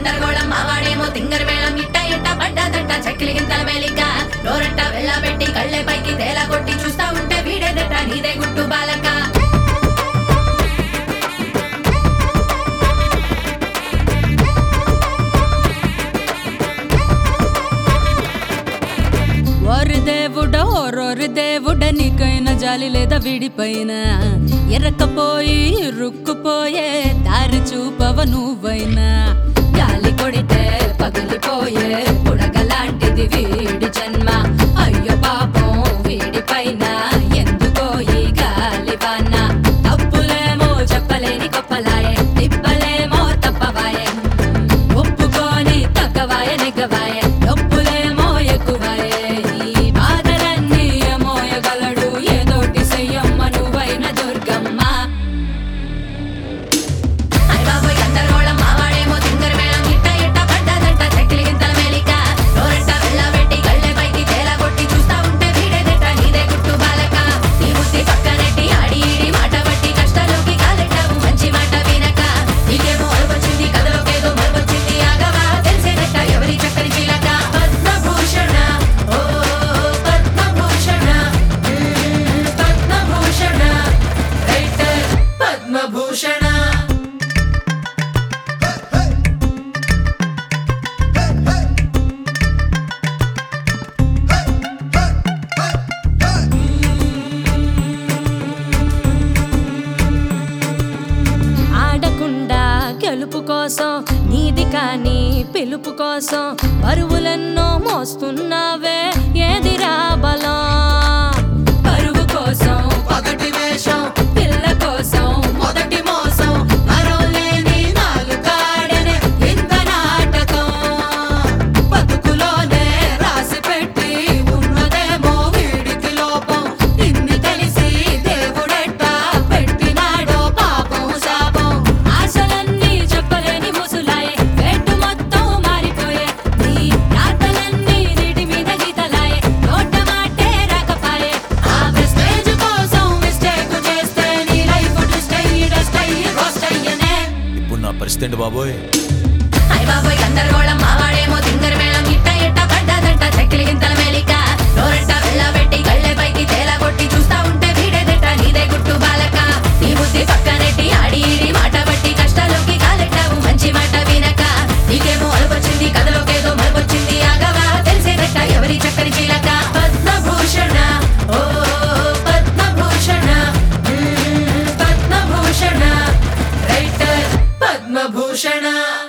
గందరగోళం మావాడేమో తింగర మేళం ఇట్ట ఇట్ట పడ్డదంట చక్కిలి గింతల మేలిక నోరంట వెళ్ళబెట్టి కళ్ళే పైకి తేలా కొట్టి చూస్తా ఉంటే వీడేదట నీదే గుట్టు బాలక ఓరి దేవుడ ఓరోరి దేవుడ నీకైనా జాలి లేదా విడిపైన ఎరకపోయి రుక్కుపోయే దారి చూపవ నువ్వైనా గాలి కొడితే పగిలిపోయే బుడగలాంటిది వీడి జన్మ అయ్యో పాపం వీడి పైన ఎందుకో ఈ గాలివాన తప్పులేమో చెప్పలేని గొప్పలాయే తిప్పలేమో తప్పవాయే ఒప్పుకొని తగ్గవాయ నెగ్గవాయ నొప్పులేమో ఎక్కువాయే ఈ బాధలన్నీ మోయగలడు ఏదోటి చెయ్యమ్మ నువ్వైన దుర్గమ్మ అయ్ బాబోయ్ గందరగోళం మావాడేమో తింగర మేళం ఇట్ట ఇట్ట పడ్డదంట చక్కిలి గింతల మేలిక నోరంట వెళ్ళబెట్టి కళ్ళే పైకి తేలా కొట్టి చూస్తా ఉంటే వీడేదట నీదే గుట్టు బాలక నీ బుద్ధి పక్కనెట్టి ఆడి ఈడి మాట బట్టి కష్టాల్లోకి కాలెట్టావు మంచి మాట వినక నీకేమో అలుపొచ్చింది కథలోకేదో మలుపొచ్చింది ఆగవా తెలిసేదట ఎవరి చక్కని చీలక పద్మభూషణ ఓ పద్మభూషణ మ్మ్, పద్మభూషణ రైటర్ పద్మభూషణ ఆడకుండా గెలుపు కోసం నీది కాని పిలుపు కోసం బరువులెన్నో మోస్తున్నావే ఏదిరా బలం పరువు కోసం పగటి వేషం పిల్ల కోసం మొదటి మోసం మరో లేని నాలుగాడనే ఇంత నాటకం బతుకులోనే రాసి పెట్టి ఉన్నదేమో వీడికి లోపం ఇన్ని తెలిసి దేవుడెట్ట పెట్టినాడో పాపం శాపం ఆశలన్నీ చెప్పలేని ముసులాయే వెంటు మొత్తం మారిపోయే నీ రాతలన్నీ నీటి మీద గీతలాయే నోట మాటే రాకపాయే ఆ ప్రెస్టేజ్ కోసం మిస్టేక్ చేస్తే నీ లైఫ్ ట్విస్ట్ అయ్యి డస్ట్ అయ్యి రోస్ట్ అయ్యనే ఇప్పుడు నా పరిస్థితి ఏంటి బాబోయ్ అయ్ బాబోయ్ గందరగోళం మావాడేమో తింగర మేళం ఇట్ట ఇట్ట పడ్డదంట చక్కిలి గింతల మేలిక నోరంట వెళ్ళబెట్టి కళ్ళే పైకి తేలా కొట్టి చూస్తా ఉంటే వీడేదట నీదే గుట్టు బాలక నీ బుద్ధి పక్కనెట్టి ఆడి ఈడి మాట బట్టి కష్టాల్లోకి కాలెట్టావు మంచి మాట వినక నీకేమో అలుపొచ్చింది కథలోకేదో మలుపొచ్చింది ఆగవా తెలిసేదట ఎవరి చక్కని చీలక పద్మభూషణ ఓ పద్మభూషణ మ్మ్, పద్మభూషణ రైటర్ పద్మభూషణ